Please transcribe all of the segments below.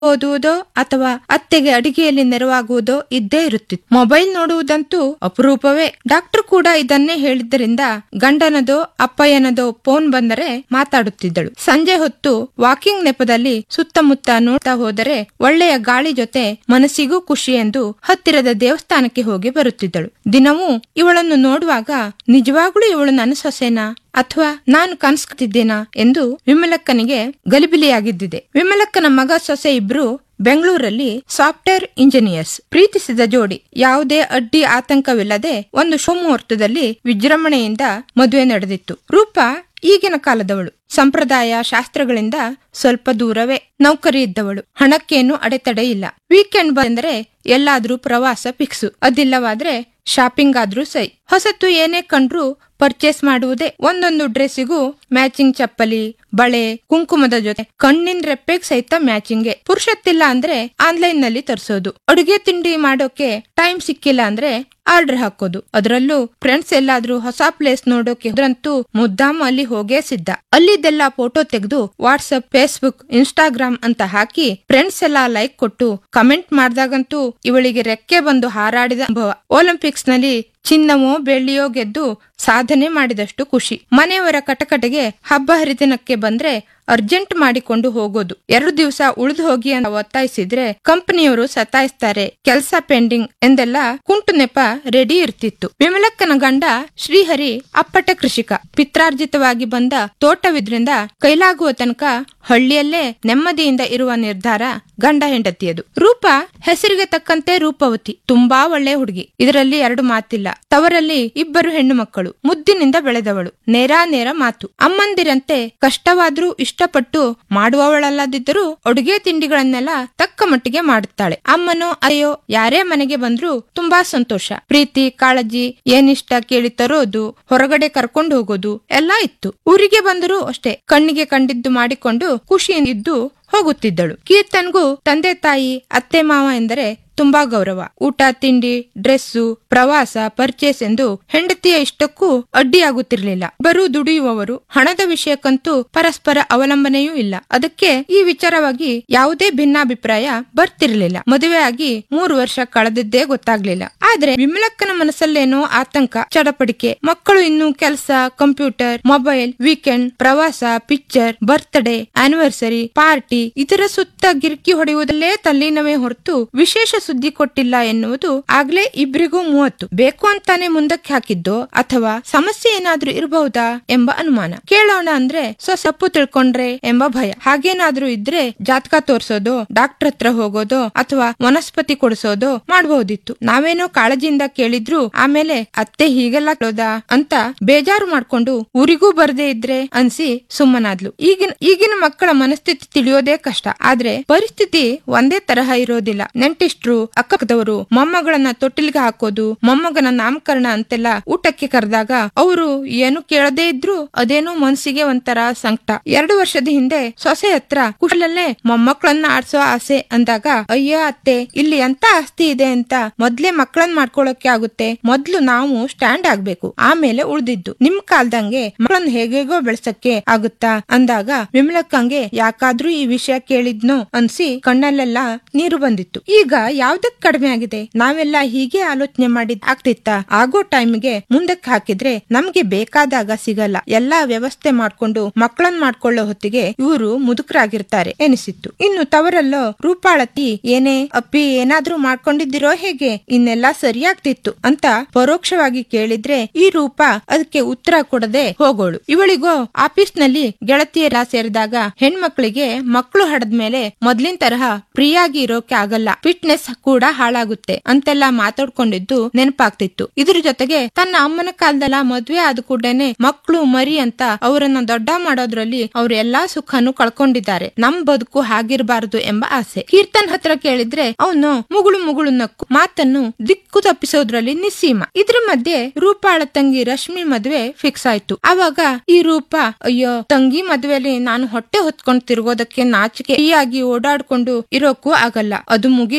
ಓದುವುದೋ ಅಥವಾ ಅತ್ತೆಗೆ ಅಡಿಗೆಯಲ್ಲಿ ನೆರವಾಗುವುದೋ ಇದ್ದೇ ಇರುತ್ತಿತ್ತು ಮೊಬೈಲ್ ನೋಡುವುದಂತೂ ಅಪರೂಪವೇ ಡಾಕ್ಟರ್ ಕೂಡ ಇದನ್ನೇ ಹೇಳಿದ್ದರಿಂದ ಗಂಡನದೋ ಅಪ್ಪಯ್ಯನದೋ ಫೋನ್ ಬಂದರೆ ಮಾತಾಡುತ್ತಿದ್ದಳು ಸಂಜೆ ಹೊತ್ತು ವಾಕಿಂಗ್ ನೆಪದಲ್ಲಿ ಸುತ್ತಮುತ್ತ ನೋಡ್ತಾ ಹೋದರೆ ಒಳ್ಳೆಯ ಗಾಳಿ ಜೊತೆ ಮನಸ್ಸಿಗೂ ಖುಷಿ ಎಂದು ಹತ್ತಿರದ ದೇವಸ್ಥಾನಕ್ಕೆ ಹೋಗಿ ಬರುತ್ತಿದ್ದಳು ದಿನವೂ ಇವಳನ್ನು ನೋಡುವಾಗ ನಿಜವಾಗ್ಲೂ ಇವಳು ನನ್ನ ಸೊಸೆನಾ ಅಥವಾ ನಾನು ಕನ್ಸ್ಕೊತಿದ್ದೇನಾ ಎಂದು ವಿಮಲಕ್ಕನಿಗೆ ಗಲಿಬಿಲಿಯಾಗಿದ್ದಿದೆ ವಿಮಲಕ್ಕನ ಮಗ ಸೊಸೆ ಇಬ್ರು ಬೆಂಗಳೂರಲ್ಲಿ ಸಾಫ್ಟ್ವೇರ್ ಇಂಜಿನಿಯರ್ಸ್ ಪ್ರೀತಿಸಿದ ಜೋಡಿ ಯಾವುದೇ ಅಡ್ಡಿ ಆತಂಕವಿಲ್ಲದೆ ಒಂದು ಶುಭಮುಹೂರ್ತದಲ್ಲಿ ವಿಜೃಂಭಣೆಯಿಂದ ಮದುವೆ ನಡೆದಿತ್ತು ರೂಪ ಈಗಿನ ಕಾಲದವಳು ಸಂಪ್ರದಾಯ ಶಾಸ್ತ್ರಗಳಿಂದ ಸ್ವಲ್ಪ ದೂರವೇ ನೌಕರಿ ಇದ್ದವಳು ಹಣಕ್ಕೇನು ಅಡೆತಡೆ ಇಲ್ಲ ವೀಕೆಂಡ್ ಬಂದರೆ ಎಲ್ಲಾದ್ರೂ ಪ್ರವಾಸ ಫಿಕ್ಸು ಅದಿಲ್ಲವಾದ್ರೆ ಶಾಪಿಂಗ್ ಆದ್ರೂ ಸೈ ಹೊಸತು ಏನೇ ಕಂಡ್ರು ಪರ್ಚೇಸ್ ಮಾಡುವುದೇ ಒಂದೊಂದು ಡ್ರೆಸ್ಸಿಗೂ ಮ್ಯಾಚಿಂಗ್ ಚಪ್ಪಲಿ ಬಳೆ ಕುಂಕುಮದ ಜೊತೆ ಕಣ್ಣಿನ ರೆಪ್ಪೆಗ್ ಸಹಿತ ಮ್ಯಾಚಿಂಗ್ಗೆ ಪುರುಷತ್ತಿಲ್ಲ ಅಂದ್ರೆ ಆನ್ಲೈನ್ ನಲ್ಲಿ ತರಿಸೋದು ಅಡುಗೆ ತಿಂಡಿ ಮಾಡೋಕೆ ಟೈಮ್ ಸಿಕ್ಕಿಲ್ಲ ಅಂದ್ರೆ ಆರ್ಡರ್ ಹಾಕೋದು ಅದರಲ್ಲೂ ಫ್ರೆಂಡ್ಸ್ ಎಲ್ಲಾದ್ರೂ ಹೊಸ ಪ್ಲೇಸ್ ನೋಡೋಕೆ ಹೋದ್ರಂತೂ ಮುದ್ದಾಮ್ ಅಲ್ಲಿ ಹೋಗೇ ಸಿದ್ಧ ಅಲ್ಲಿದ್ದೆಲ್ಲ ಫೋಟೋ ತೆಗೆದು ವಾಟ್ಸಪ್ ಫೇಸ್ಬುಕ್ ಇನ್ಸ್ಟಾಗ್ರಾಮ್ ಅಂತ ಹಾಕಿ ಫ್ರೆಂಡ್ಸ್ ಎಲ್ಲ ಲೈಕ್ ಕೊಟ್ಟು ಕಮೆಂಟ್ ಮಾಡ್ದಾಗಂತೂ ಇವಳಿಗೆ ರೆಕ್ಕೆ ಬಂದು ಹಾರಾಡಿದ ಅನುಭವ ಒಲಿಂಪಿಕ್ಸ್ ನಲ್ಲಿ ಚಿನ್ನವೋ ಬೆಳ್ಳಿಯೋ ಗೆದ್ದು ಸಾಧನೆ ಮಾಡಿದಷ್ಟು ಖುಷಿ ಮನೆಯವರ ಕಟಕಟೆಗೆ ಹಬ್ಬ ಹರಿದಿನಕ್ಕೆ ಬಂದ್ರೆ ಅರ್ಜೆಂಟ್ ಮಾಡಿಕೊಂಡು ಹೋಗೋದು ಎರಡು ದಿವಸ ಉಳಿದು ಹೋಗಿ ಅಂತ ಒತ್ತಾಯಿಸಿದ್ರೆ ಕಂಪನಿಯವರು ಸತಾಯಿಸ್ತಾರೆ ಕೆಲಸ ಪೆಂಡಿಂಗ್ ಎಂದೆಲ್ಲ ಕುಂಟು ನೆಪ ರೆಡಿ ಇರ್ತಿತ್ತು ವಿಮಲಕ್ಕನ ಗಂಡ ಶ್ರೀಹರಿ ಅಪ್ಪಟ ಕೃಷಿಕ ಪಿತ್ರಾರ್ಜಿತವಾಗಿ ಬಂದ ತೋಟವಿದ್ರಿಂದ ಕೈಲಾಗುವ ತನಕ ಹಳ್ಳಿಯಲ್ಲೇ ನೆಮ್ಮದಿಯಿಂದ ಇರುವ ನಿರ್ಧಾರ ಗಂಡ ಹೆಂಡತಿಯದು ರೂಪ ಹೆಸರಿಗೆ ತಕ್ಕಂತೆ ರೂಪವತಿ ತುಂಬಾ ಒಳ್ಳೆ ಹುಡುಗಿ ಇದರಲ್ಲಿ ಎರಡು ಮಾತಿಲ್ಲ ತವರಲ್ಲಿ ಇಬ್ಬರು ಹೆಣ್ಣು ಮಕ್ಕಳು ಮುದ್ದಿನಿಂದ ಬೆಳೆದವಳು ನೇರ ನೇರ ಮಾತು ಅಮ್ಮಂದಿರಂತೆ ಕಷ್ಟವಾದ್ರೂ ಇಷ್ಟಪಟ್ಟು ಮಾಡುವವಳಲ್ಲದಿದ್ದರೂ ಅಡುಗೆ ತಿಂಡಿಗಳನ್ನೆಲ್ಲ ತಕ್ಕ ಮಟ್ಟಿಗೆ ಮಾಡುತ್ತಾಳೆ ಅಮ್ಮನೋ ಅಯ್ಯೋ ಯಾರೇ ಮನೆಗೆ ಬಂದ್ರೂ ತುಂಬಾ ಸಂತೋಷ ಪ್ರೀತಿ ಕಾಳಜಿ ಏನಿಷ್ಟ ಕೇಳಿ ತರೋದು ಹೊರಗಡೆ ಕರ್ಕೊಂಡು ಹೋಗೋದು ಎಲ್ಲಾ ಇತ್ತು ಊರಿಗೆ ಬಂದರೂ ಅಷ್ಟೇ ಕಣ್ಣಿಗೆ ಕಂಡಿದ್ದು ಮಾಡಿಕೊಂಡು ಖುಷಿಯಿಂದ ಇದ್ದು ಹೋಗುತ್ತಿದ್ದಳು ಕೀರ್ತನ್ಗೂ ತಂದೆ ತಾಯಿ ಅತ್ತೆ ಮಾವ ಎಂದರೆ ತುಂಬಾ ಗೌರವ ಊಟ ತಿಂಡಿ ಡ್ರೆಸ್ಸು ಪ್ರವಾಸ ಪರ್ಚೇಸ್ ಎಂದು ಹೆಂಡತಿಯ ಇಷ್ಟಕ್ಕೂ ಅಡ್ಡಿಯಾಗುತ್ತಿರಲಿಲ್ಲ ಬರು ದುಡಿಯುವವರು ಹಣದ ವಿಷಯಕ್ಕಂತೂ ಪರಸ್ಪರ ಅವಲಂಬನೆಯೂ ಇಲ್ಲ ಅದಕ್ಕೆ ಈ ವಿಚಾರವಾಗಿ ಯಾವುದೇ ಭಿನ್ನಾಭಿಪ್ರಾಯ ಬರ್ತಿರ್ಲಿಲ್ಲ ಮದುವೆಯಾಗಿ ಮೂರು ವರ್ಷ ಕಳೆದಿದ್ದೇ ಗೊತ್ತಾಗ್ಲಿಲ್ಲ ಆದ್ರೆ ವಿಮಲಕ್ಕನ ಮನಸ್ಸಲ್ಲೇನೋ ಆತಂಕ ಚಡಪಡಿಕೆ ಮಕ್ಕಳು ಇನ್ನು ಕೆಲಸ ಕಂಪ್ಯೂಟರ್ ಮೊಬೈಲ್ ವೀಕೆಂಡ್ ಪ್ರವಾಸ ಪಿಕ್ಚರ್ ಬರ್ತ್ಡೇ ಆನಿವರ್ಸರಿ ಪಾರ್ಟಿ ಇದರ ಸುತ್ತ ಗಿರ್ಕಿ ಹೊಡೆಯುವುದಲ್ಲೇ ತಲ್ಲೀನವೇ ಹೊರತು ವಿಶೇಷ ಸುದ್ದಿ ಕೊಟ್ಟಿಲ್ಲ ಎನ್ನುವುದು ಆಗ್ಲೇ ಇಬ್ರಿಗೂ ಮೂವತ್ತು ಬೇಕು ಅಂತಾನೆ ಮುಂದಕ್ಕೆ ಹಾಕಿದ್ದೋ ಅಥವಾ ಸಮಸ್ಯೆ ಏನಾದ್ರೂ ಇರಬಹುದಾ ಎಂಬ ಅನುಮಾನ ಕೇಳೋಣ ಅಂದ್ರೆ ಸೊ ತಪ್ಪು ತಿಳ್ಕೊಂಡ್ರೆ ಎಂಬ ಭಯ ಹಾಗೇನಾದ್ರೂ ಇದ್ರೆ ಜಾತಕ ತೋರ್ಸೋದೋ ಡಾಕ್ಟರ್ ಹತ್ರ ಹೋಗೋದೋ ಅಥವಾ ವನಸ್ಪತಿ ಕೊಡಿಸೋದೋ ಮಾಡಬಹುದಿತ್ತು ನಾವೇನೋ ಕಾಳಜಿಯಿಂದ ಕೇಳಿದ್ರು ಆಮೇಲೆ ಅತ್ತೆ ಹೀಗೆಲ್ಲ ಕೇಳೋದಾ ಅಂತ ಬೇಜಾರು ಮಾಡ್ಕೊಂಡು ಊರಿಗೂ ಬರದೇ ಇದ್ರೆ ಅನ್ಸಿ ಸುಮ್ಮನಾದ್ಲು ಈಗಿನ ಈಗಿನ ಮಕ್ಕಳ ಮನಸ್ಥಿತಿ ತಿಳಿಯೋದೇ ಕಷ್ಟ ಆದ್ರೆ ಪರಿಸ್ಥಿತಿ ಒಂದೇ ತರಹ ಇರೋದಿಲ್ಲ ನೆಂಟಿಷ್ಟ್ರು ಅಕ್ಕದವರು ಮೊಮ್ಮಗಳನ್ನ ತೊಟ್ಟಿಲ್ಗೆ ಹಾಕೋದು ಮೊಮ್ಮಗನ ನಾಮಕರಣ ಅಂತೆಲ್ಲ ಊಟಕ್ಕೆ ಕರೆದಾಗ ಅವರು ಏನು ಕೇಳದೇ ಇದ್ರು ಅದೇನೋ ಮನ್ಸಿಗೆ ಒಂಥರ ಸಂಕಟ ಎರಡು ವರ್ಷದ ಹಿಂದೆ ಸೊಸೆ ಹತ್ರ ಕುಶಲಲ್ಲೇ ಮೊಮ್ಮಕ್ಕಳನ್ನ ಆಡ್ಸೋ ಆಸೆ ಅಂದಾಗ ಅಯ್ಯೋ ಅತ್ತೆ ಇಲ್ಲಿ ಎಂತ ಆಸ್ತಿ ಇದೆ ಅಂತ ಮೊದ್ಲೇ ಮಕ್ಕಳನ್ನ ಮಾಡ್ಕೊಳಕ್ಕೆ ಆಗುತ್ತೆ ಮೊದ್ಲು ನಾವು ಸ್ಟ್ಯಾಂಡ್ ಆಗ್ಬೇಕು ಆಮೇಲೆ ಉಳ್ದಿದ್ದು ನಿಮ್ ಕಾಲ್ದಂಗೆ ಮಕ್ಕಳನ್ನ ಹೇಗೇಗೋ ಬೆಳ್ಸಕ್ಕೆ ಆಗುತ್ತಾ ಅಂದಾಗ ವಿಮಲಕ್ಕಂಗೆ ಯಾಕಾದ್ರೂ ಈ ವಿಷಯ ಕೇಳಿದ್ನೋ ಅನ್ಸಿ ಕಣ್ಣಲ್ಲೆಲ್ಲ ನೀರು ಬಂದಿತ್ತು ಈಗ ಯಾವ್ದಕ್ ಕಡಿಮೆ ಆಗಿದೆ ನಾವೆಲ್ಲ ಹೀಗೆ ಆಲೋಚನೆ ಮಾಡಿದ್ ಆಗ್ತಿತ್ತ ಆಗೋ ಟೈಮ್ಗೆ ಮುಂದಕ್ಕೆ ಹಾಕಿದ್ರೆ ನಮ್ಗೆ ಬೇಕಾದಾಗ ಸಿಗಲ್ಲ ಎಲ್ಲಾ ವ್ಯವಸ್ಥೆ ಮಾಡ್ಕೊಂಡು ಮಕ್ಕಳನ್ನ ಮಾಡ್ಕೊಳ್ಳೋ ಹೊತ್ತಿಗೆ ಇವರು ಮುದುಕರಾಗಿರ್ತಾರೆ ಎನಿಸಿತ್ತು ಇನ್ನು ತವರಲ್ಲೋ ರೂಪಾಳತಿ ಏನೇ ಅಪ್ಪಿ ಏನಾದ್ರೂ ಮಾಡ್ಕೊಂಡಿದ್ದೀರೋ ಹೇಗೆ ಇನ್ನೆಲ್ಲ ಸರಿಯಾಗ್ತಿತ್ತು ಅಂತ ಪರೋಕ್ಷವಾಗಿ ಕೇಳಿದ್ರೆ ಈ ರೂಪ ಅದಕ್ಕೆ ಉತ್ತರ ಕೊಡದೆ ಹೋಗೋಳು ಇವಳಿಗೋ ಆಫೀಸ್ ನಲ್ಲಿ ಗೆಳತಿಯರ ಸೇರಿದಾಗ ಹೆಣ್ಮಕ್ಳಿಗೆ ಮಕ್ಕಳು ಹಡದ್ಮೇಲೆ ಮೊದ್ಲಿನ ತರಹ ಫ್ರೀಯಾಗಿ ಇರೋಕೆ ಆಗಲ್ಲ ಫಿಟ್ನೆಸ್ ಕೂಡ ಹಾಳಾಗುತ್ತೆ ಅಂತೆಲ್ಲ ಮಾತಾಡ್ಕೊಂಡಿದ್ದು ನೆನಪಾಗ್ತಿತ್ತು ಇದ್ರ ಜೊತೆಗೆ ತನ್ನ ಅಮ್ಮನ ಕಾಲದಲ್ಲ ಮದ್ವೆ ಆದ ಕೂಡನೆ ಮಕ್ಕಳು ಮರಿ ಅಂತ ಅವರನ್ನ ದೊಡ್ಡ ಮಾಡೋದ್ರಲ್ಲಿ ಅವ್ರ ಎಲ್ಲಾ ಸುಖನು ಕಳ್ಕೊಂಡಿದ್ದಾರೆ ನಮ್ ಬದುಕು ಹಾಗಿರ್ಬಾರದು ಎಂಬ ಆಸೆ ಕೀರ್ತನ್ ಹತ್ರ ಕೇಳಿದ್ರೆ ಅವನು ಮುಗುಳು ಮುಗುಳು ನಕ್ಕು ಮಾತನ್ನು ದಿಕ್ಕು ತಪ್ಪಿಸೋದ್ರಲ್ಲಿ ನಿಸ್ಸೀಮ ಇದ್ರ ಮಧ್ಯೆ ರೂಪಾಳ ತಂಗಿ ರಶ್ಮಿ ಮದ್ವೆ ಫಿಕ್ಸ್ ಆಯ್ತು ಅವಾಗ ಈ ರೂಪ ಅಯ್ಯೋ ತಂಗಿ ಮದ್ವೆಲಿ ನಾನು ಹೊಟ್ಟೆ ಹೊತ್ಕೊಂಡ್ ತಿರ್ಗೋದಕ್ಕೆ ನಾಚಿಕೆ ಆಗಿ ಓಡಾಡ್ಕೊಂಡು ಇರೋಕ್ಕೂ ಆಗಲ್ಲ ಅದು ಮುಗಿಲಿ ಅಂತ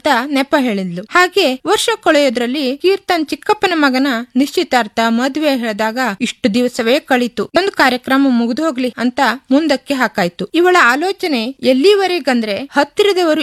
ಅಂತ ನೆಪ ಹೇಳಿದ್ಲು ಹಾಗೆ ವರ್ಷ ಕೊಳೆಯೋದ್ರಲ್ಲಿ ಕೀರ್ತನ್ ಚಿಕ್ಕಪ್ಪನ ಮಗನ ನಿಶ್ಚಿತಾರ್ಥ ಮದ್ವೆ ಹೇಳಿದಾಗ ಇಷ್ಟು ದಿವಸವೇ ಕಳಿತು ಒಂದು ಕಾರ್ಯಕ್ರಮ ಮುಗಿದು ಹೋಗ್ಲಿ ಅಂತ ಮುಂದಕ್ಕೆ ಹಾಕಾಯ್ತು ಇವಳ ಆಲೋಚನೆ ಎಲ್ಲಿವರೆಗಂದ್ರೆ ಹತ್ತಿರದವರು